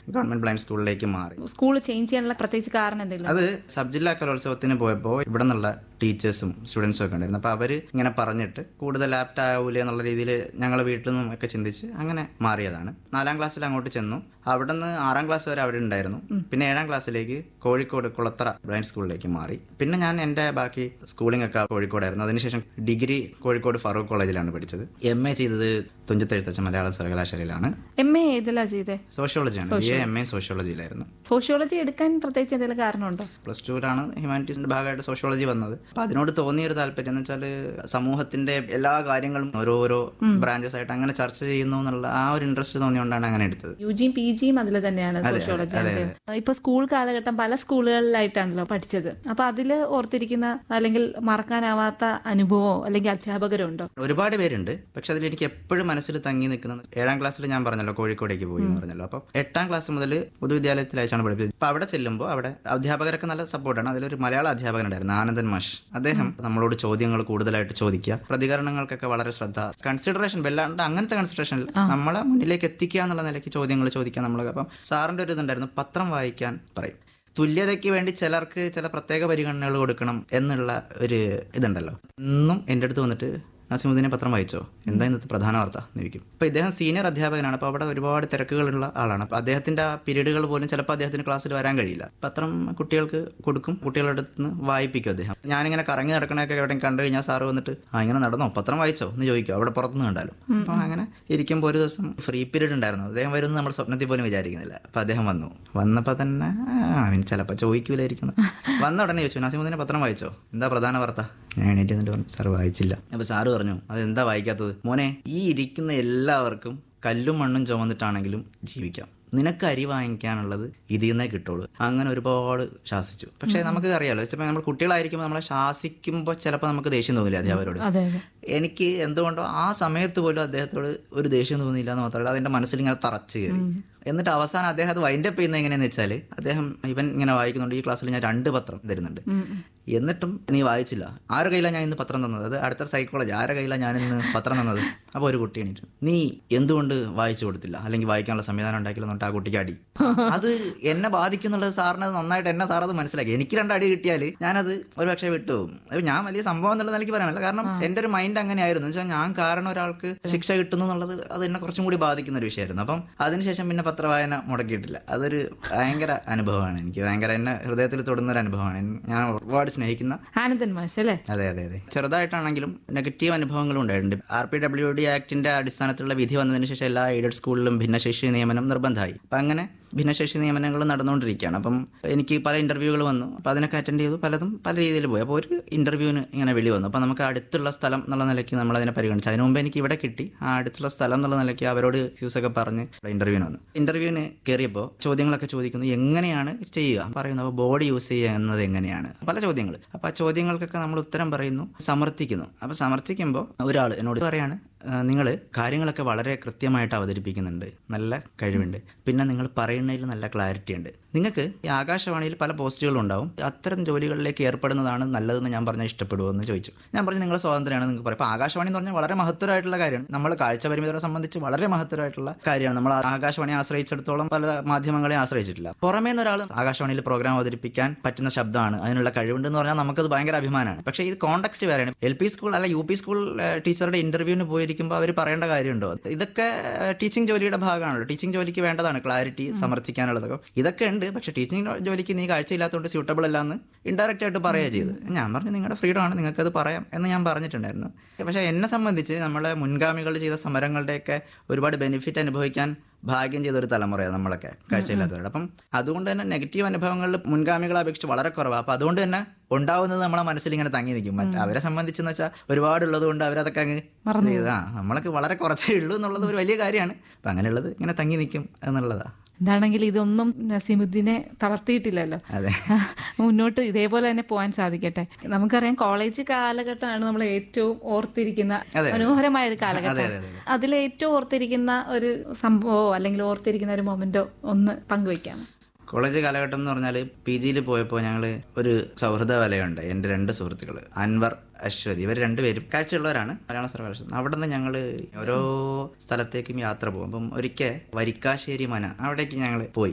government blind സ്കൂളിലേക്ക് മാറി school change ചെയ്യാനുള്ള പ്രത്യേകിച്ച് കാരണം എന്തെങ്കിലും അത് സബ് ജില്ലാ കലോത്സവത്തിന് പോയപ്പോൾ ഇവിടെ നിന്നുള്ള ടീച്ചേഴ്സും സ്റ്റുഡൻസും ഒക്കെ ഉണ്ടായിരുന്നു അപ്പോൾ അവർ ഇങ്ങനെ പറഞ്ഞിട്ട് കൂടുതൽ ആപ്റ്റ് ആവൂലേ എന്നുള്ള രീതിയിൽ ഞങ്ങൾ വീട്ടിൽ നിന്നും ഒക്കെ ചിന്തിച്ച് അങ്ങനെ മാറിയതാണ് നാലാം ക്ലാസ്സിൽ അങ്ങോട്ട് ചെന്നു അവിടെ നിന്ന് ആറാം ക്ലാസ് വരെ അവിടെ ഉണ്ടായിരുന്നു പിന്നെ ഏഴാം ക്ലാസ്സിലേക്ക് കോഴിക്കോട് കുളത്തറ ബ്ലൈൻഡ് സ്കൂളിലേക്ക് മാറി പിന്നെ ഞാൻ എൻ്റെ ബാക്കി സ്കൂളിംഗ് ഒക്കെ കോഴിക്കോടായിരുന്നു അതിനുശേഷം ഡിഗ്രി കോഴിക്കോട് ഫറൂഖ് കോളേജിലാണ് പഠിച്ചത് എം എ ചെയ്തത് തുഞ്ചത്തെഴുത്തച്ഛ മലയാള സർവകലാശാലയിലാണ് എം എ ഏതിലാ ചെയ്തേ സോഷ്യോളജിയാണ് ബി എ എം എ സോഷ്യോളജിയിലായിരുന്നു സോഷ്യോളജി എടുക്കാൻ പ്രത്യേകിച്ച് എന്തെങ്കിലും കാരണമുണ്ടോ പ്ലസ് ടുവിലാണ് ഹ്യൂമാനിറ്റീസിന്റെ ഭാഗമായിട്ട് സോഷ്യോളജി വന്നത് അപ്പൊ അതിനോട് തോന്നിയ ഒരു താല്പര്യം എന്ന് വെച്ചാൽ സമൂഹത്തിന്റെ എല്ലാ കാര്യങ്ങളും ഓരോരോ ബ്രാഞ്ചസ് ആയിട്ട് അങ്ങനെ ചർച്ച ചെയ്യുന്നു എന്നുള്ള ആ ഒരു ഇൻട്രസ്റ്റ് തോന്നിയോണ്ടാണ് അങ്ങനെ എടുത്തത് യു ജിയും പി ജിയും അതിൽ തന്നെയാണ് സോഷ്യോളജി ഇപ്പൊ സ്കൂൾ കാലഘട്ടം പല സ്കൂളുകളിലായിട്ടാണല്ലോ പഠിച്ചത് അപ്പൊ അതില് ഓർത്തിരിക്കുന്ന അല്ലെങ്കിൽ മറക്കാനാവാത്ത അനുഭവമോ അല്ലെങ്കിൽ അധ്യാപകരോ ഉണ്ടോ ഒരുപാട് പേരുണ്ട് പക്ഷെ അതിൽ എനിക്ക് എപ്പോഴും മനസ്സിൽ തങ്ങി നിൽക്കുന്നത് ഏഴാം ക്ലാസ്സിൽ ഞാൻ പറഞ്ഞല്ലോ കോഴിക്കോടേക്ക് പോയി എന്ന് പറഞ്ഞല്ലോ അപ്പം എട്ടാം ക്ലാസ് മുതൽ പൊതുവിദ്യാലയത്തിൽ അയച്ചാണ് പഠിപ്പിച്ചത് അപ്പൊ അവിടെ ചെല്ലുമ്പോൾ അവിടെ അധ്യാപകരൊക്കെ നല്ല സപ്പോർട്ടാണ് അതിലൊരു മലയാള അധ്യാപകനുണ്ടായിരുന്നു ആനന്ദൻ മാഷ് അദ്ദേഹം നമ്മളോട് ചോദ്യങ്ങൾ കൂടുതലായിട്ട് ചോദിക്കുക പ്രതികരണങ്ങൾക്കൊക്കെ വളരെ ശ്രദ്ധ കൺസിഡറേഷൻ വല്ലാണ്ട് അങ്ങനത്തെ കൺസിഡറേഷൻ നമ്മളെ മുന്നിലേക്ക് എത്തിക്കുക എന്നുള്ള നിലയ്ക്ക് ചോദ്യങ്ങൾ ചോദിക്കാൻ നമ്മൾ അപ്പം സാറിന്റെ ഒരു ഇതുണ്ടായിരുന്നു പത്രം വായിക്കാൻ പറയും തുല്യതയ്ക്ക് വേണ്ടി ചിലർക്ക് ചില പ്രത്യേക പരിഗണനകൾ കൊടുക്കണം എന്നുള്ള ഒരു ഇതുണ്ടല്ലോ ഇന്നും എൻ്റെ അടുത്ത് വന്നിട്ട് നസീമുദ്ദീനെ പത്രം വായിച്ചോ എന്താ ഇന്നത്തെ പ്രധാന വാർത്ത എന്ന് ചോദിക്കും അപ്പോൾ ഇദ്ദേഹം സീനിയർ അധ്യാപകനാണ് അപ്പോൾ അവിടെ ഒരുപാട് തിരക്കുകളുള്ള ആളാണ് അപ്പോൾ അദ്ദേഹത്തിൻ്റെ ആ പീരീഡുകൾ പോലും ചിലപ്പോൾ അദ്ദേഹത്തിന് ക്ലാസ്സിൽ വരാൻ കഴിയില്ല പത്രം കുട്ടികൾക്ക് കൊടുക്കും കുട്ടികളുടെ അടുത്ത് നിന്ന് വായിപ്പിക്കും അദ്ദേഹം ഞാനിങ്ങനെ കറങ്ങി നടക്കണൊക്കെ എവിടെ കണ്ടു കഴിഞ്ഞാൽ സാറ് വന്നിട്ട് ആ ഇങ്ങനെ നടന്നോ പത്രം വായിച്ചോ എന്ന് ചോദിക്കും അവിടെ പുറത്തുനിന്ന് കണ്ടാലും അപ്പോൾ അങ്ങനെ ഇരിക്കുമ്പോൾ ഒരു ദിവസം ഫ്രീ പീരീഡ് ഉണ്ടായിരുന്നു അദ്ദേഹം വരുമെന്ന് നമ്മൾ സ്വപ്നത്തിൽ പോലും വിചാരിക്കുന്നില്ല അപ്പോൾ അദ്ദേഹം വന്നു വന്നപ്പോൾ തന്നെ ആ അവന് ചിലപ്പോൾ ചോദിക്കൂലായിരിക്കുന്നു വന്ന ഉടനെ ചോദിച്ചു നാസിമുദ്ദീനെ പത്രം വായിച്ചോ എന്താ പ്രധാന വാർത്ത ഞാൻ എണീറ്റ് എന്നിട്ട് പറഞ്ഞു സാർ വായിച്ചില്ല അപ്പോൾ സാറ് പറഞ്ഞു അത് എന്താ വായിക്കാത്തത് മോനെ ഈ ഇരിക്കുന്ന എല്ലാവർക്കും കല്ലും മണ്ണും ചുമന്നിട്ടാണെങ്കിലും ജീവിക്കാം നിനക്ക് അരി വാങ്ങിക്കാനുള്ളത് ഇതിൽ നിന്നേ കിട്ടുള്ളൂ അങ്ങനെ ഒരുപാട് ശാസിച്ചു പക്ഷേ നമുക്ക് അറിയാലോ ചിലപ്പോൾ നമ്മൾ കുട്ടികളായിരിക്കുമ്പോൾ നമ്മളെ ശാസിക്കുമ്പോൾ ചിലപ്പോൾ നമുക്ക് ദേഷ്യം തോന്നില്ല അധ്യാപകരോട് അതെ അതെ എനിക്ക് എന്തുകൊണ്ടോ ആ സമയത്ത് പോലും അദ്ദേഹത്തോട് ഒരു ദേഷ്യം തോന്നിയില്ല എന്ന് മാത്രമല്ല അതെന്റെ മനസ്സിൽ ഇങ്ങനെ തറച്ചു കയറി എന്നിട്ട് അവസാനം അദ്ദേഹം അത് വൈൻഡപ്പ് ചെയ്യുന്നത് എങ്ങനെയാന്ന് വെച്ചാൽ അദ്ദേഹം ഇവൻ ഇങ്ങനെ വായിക്കുന്നുണ്ട് ഈ ക്ലാസ്സിൽ ഞാൻ രണ്ട് പത്രം തരുന്നുണ്ട് എന്നിട്ടും നീ വായിച്ചില്ല ആരുടെ കയ്യിലാണ് ഞാൻ ഇന്ന് പത്രം തന്നത് അത് അടുത്ത സൈക്കോളജി ആരുടെ കയ്യിലാണ് ഞാൻ ഇന്ന് പത്രം തന്നത് അപ്പോൾ ഒരു കുട്ടി എണീറ്റ് നീ എന്തുകൊണ്ട് വായിച്ചു കൊടുത്തില്ല അല്ലെങ്കിൽ വായിക്കാനുള്ള സംവിധാനം ഉണ്ടാക്കില്ല എന്നിട്ട് ആ കുട്ടിക്ക് അടി അത് എന്നെ ബാധിക്കുന്നുള്ളത് സാറിന് അത് നന്നായിട്ട് എന്നെ സാർ അത് മനസ്സിലാക്കി എനിക്ക് രണ്ട് അടി കിട്ടിയാൽ ഞാനത് ഒരു പക്ഷേ വിട്ടുപോകും അത് ഞാൻ വലിയ സംഭവം എന്നുള്ള നിലയ്ക്ക് പറയാനല്ല കാരണം എൻ്റെ ഒരു മൈൻഡ് അങ്ങനെയായിരുന്നു വെച്ചാൽ ഞാൻ കാരണം ഒരാൾക്ക് ശിക്ഷ കിട്ടുന്നു എന്നുള്ളത് അത് എന്നെ കുറച്ചും കൂടി ബാധിക്കുന്ന ഒരു വിഷയമായിരുന്നു അപ്പം അതിനുശേഷം പിന്നെ പത്രവായന മുടക്കിയിട്ടില്ല അതൊരു ഭയങ്കര അനുഭവമാണ് എനിക്ക് ഭയങ്കര എന്നെ ഹൃദയത്തിൽ തൊടുന്ന ഒരു അനുഭവമാണ് എൻ- ഞാൻ ഒരുപാട് സ്നേഹിക്കുന്ന ആനന്ദൻ മാഷ് അല്ലേ അതെ അതെ അതെ ചെറുതായിട്ടാണെങ്കിലും നെഗറ്റീവ് അനുഭവങ്ങളും ഉണ്ടായിട്ടുണ്ട് ആർ പി ഡബ്ല്യു ഡി ആക്ടിന്റെ അടിസ്ഥാനത്തിലുള്ള വിധി വന്നതിന് ശേഷം എല്ലാ എയ്ഡഡ് സ്കൂളിലും ഭിന്നശേഷി നിയമനം നിർബന്ധമായി അപ്പം അങ്ങനെ ഭിന്നശേഷി നിയമനങ്ങൾ നടന്നുകൊണ്ടിരിക്കുകയാണ് അപ്പം എനിക്ക് പല ഇന്റർവ്യൂകൾ വന്നു അപ്പം അതിനൊക്കെ അറ്റൻഡ് ചെയ്തു പലതും പല രീതിയിൽ പോയി അപ്പോൾ ഒരു ഇന്റർവ്യൂവിന് ഇങ്ങനെ വിളി വന്നു അപ്പോൾ നമുക്ക് അടുത്തുള്ള സ്ഥലം എന്നുള്ള നിലയ്ക്ക് നമ്മൾ അതിനെ പരിഗണിച്ചു അതിന് മുമ്പ് എനിക്ക് ഇവിടെ കിട്ടി ആ അടുത്തുള്ള സ്ഥലം എന്നുള്ള നിലയ്ക്ക് അവരോട് യൂസ് ഒക്കെ പറഞ്ഞ് ഇന്റർവ്യൂവിന് വന്നു ഇന്റർവ്യൂവിന് കയറിയപ്പോൾ ചോദ്യങ്ങളൊക്കെ ചോദിക്കുന്നു എങ്ങനെയാണ് ചെയ്യുക പറയുന്നു അപ്പോൾ ബോഡി യൂസ് ചെയ്യുക എന്നത് എങ്ങനെയാണ് പല ചോദ്യങ്ങൾ അപ്പോൾ ആ ചോദ്യങ്ങൾക്കൊക്കെ നമ്മൾ ഉത്തരം പറയുന്നു സമർത്ഥിക്കുന്നു അപ്പോൾ സമർത്ഥിക്കുമ്പോൾ ഒരാൾ എന്നോട് പറയാണ് നിങ്ങൾ കാര്യങ്ങളൊക്കെ വളരെ കൃത്യമായിട്ട് അവതരിപ്പിക്കുന്നുണ്ട് നല്ല കഴിവുണ്ട് പിന്നെ നിങ്ങൾ പറയുന്നതിൽ നല്ല ക്ലാരിറ്റി ഉണ്ട് നിങ്ങൾക്ക് ഈ ആകാശവാണിയിൽ പല പോസ്റ്റുകളും ഉണ്ടാവും അത്തരം ജോലികളിലേക്ക് ഏർപ്പെടുന്നതാണ് നല്ലതെന്ന് ഞാൻ പറഞ്ഞാൽ ഇഷ്ടപ്പെടുമോ എന്ന് ചോദിച്ചു ഞാൻ പറഞ്ഞു നിങ്ങളെ സ്വാതന്ത്ര്യമാണ് നിങ്ങൾക്ക് പറയാം അപ്പോൾ ആകാശവാണി എന്ന് പറഞ്ഞാൽ വളരെ മഹത്തരമായിട്ടുള്ള കാര്യമാണ് നമ്മൾ കാഴ്ച പരിമിതരെ സംബന്ധിച്ച് വളരെ മഹത്തരമായിട്ടുള്ള കാര്യമാണ് നമ്മൾ ആകാശവാണിയെ ആശ്രയിച്ചിടത്തോളം പല മാധ്യമങ്ങളെ ആശ്രയിച്ചിട്ടില്ല പുറമേ നിന്ന് ഒരാൾ ആകാശവാണിയിൽ പ്രോഗ്രാം അവതരിപ്പിക്കാൻ പറ്റുന്ന ശബ്ദമാണ് അതിനുള്ള കഴിവുണ്ടെന്ന് പറഞ്ഞാൽ നമുക്കത് ഭയങ്കര അഭിമാനമാണ് പക്ഷേ ഇത് കോണ്ടക്സ്റ്റ് വേറെയാണ് എൽ പി സ്കൂൾ അല്ല യു പി സ്കൂൾ ടീച്ചറുടെ ഇന്റർവ്യൂവിന് പോയിരിക്കുമ്പോൾ അവർ പറയേണ്ട കാര്യമുണ്ടോ ഇതൊക്കെ ടീച്ചിങ് ജോലിയുടെ ഭാഗമാണല്ലോ ടീച്ചിങ് ജോലിക്ക് വേണ്ടതാണ് ക്ലാരിറ്റി സമർത്ഥിക്കാനുള്ളതൊക്കെ ഇതൊക്കെ ഉണ്ട് പക്ഷേ ടീച്ചിങ് ജോലിക്ക് നീ കാഴ്ചയില്ലാത്തതുകൊണ്ട് സ്യൂട്ടബിൾ അല്ല എന്ന് ഇൻഡയറക്റ്റ് ആയിട്ട് പറയുക ചെയ്ത് ഞാൻ പറഞ്ഞു നിങ്ങളുടെ ഫ്രീഡം ആണ് നിങ്ങൾക്കത് പറയാം എന്ന് ഞാൻ പറഞ്ഞിട്ടുണ്ടായിരുന്നു പക്ഷേ എന്നെ സംബന്ധിച്ച് നമ്മളെ മുൻഗാമികൾ ചെയ്ത സമരങ്ങളുടെയൊക്കെ ഒരുപാട് ബെനിഫിറ്റ് അനുഭവിക്കാൻ ഭാഗ്യം ചെയ്ത ഒരു തലമുറയാണ് നമ്മളൊക്കെ കാഴ്ചയില്ലാത്തവരുടെ അപ്പം അതുകൊണ്ട് തന്നെ നെഗറ്റീവ് അനുഭവങ്ങളിൽ മുൻഗാമികളെ അപേക്ഷിച്ച് വളരെ കുറവാണ് അപ്പം അതുകൊണ്ട് തന്നെ ഉണ്ടാവുന്നത് നമ്മളെ മനസ്സിൽ ഇങ്ങനെ തങ്ങി നിൽക്കും മറ്റ് അവരെ സംബന്ധിച്ചെന്ന് വെച്ചാൽ ഒരുപാടുള്ളത് കൊണ്ട് അവരതൊക്കെ അങ്ങ് ചെയ്ത് ആ നമ്മളൊക്കെ വളരെ കുറച്ചേ ഉള്ളൂ എന്നുള്ളത് ഒരു വലിയ കാര്യമാണ് അപ്പം അങ്ങനെയുള്ളത് ഇങ്ങനെ തങ്ങി നിൽക്കും എന്നുള്ളതാണ് എന്താണെങ്കിൽ ഇതൊന്നും നസീമുദ്ദീനെ തളർത്തിയിട്ടില്ലല്ലോ അതെ മുന്നോട്ട് ഇതേപോലെ തന്നെ പോകാൻ സാധിക്കട്ടെ നമുക്കറിയാം കോളേജ് കാലഘട്ടമാണ് നമ്മൾ ഏറ്റവും ഓർത്തിരിക്കുന്ന മനോഹരമായ ഒരു കാലഘട്ടം അതിൽ ഏറ്റവും ഓർത്തിരിക്കുന്ന ഒരു സംഭവമോ അല്ലെങ്കിൽ ഓർത്തിരിക്കുന്ന ഒരു മൊമെന്റോ ഒന്ന് പങ്കുവയ്ക്കാം കോളേജ് കാലഘട്ടം എന്ന് പറഞ്ഞാൽ പി ജിയിൽ പോയപ്പോൾ ഞങ്ങൾ ഒരു സൗഹൃദ വലയുണ്ട് എൻ്റെ രണ്ട് സുഹൃത്തുക്കൾ അൻവർ അശ്വതി ഇവർ രണ്ടുപേരും കാഴ്ചയുള്ളവരാണ് മലയാള സർവകലാശാല അവിടെ നിന്ന് ഞങ്ങൾ ഓരോ സ്ഥലത്തേക്കും യാത്ര പോകും അപ്പം ഒരിക്കൽ വരിക്കാശ്ശേരി മന അവിടേക്ക് ഞങ്ങൾ പോയി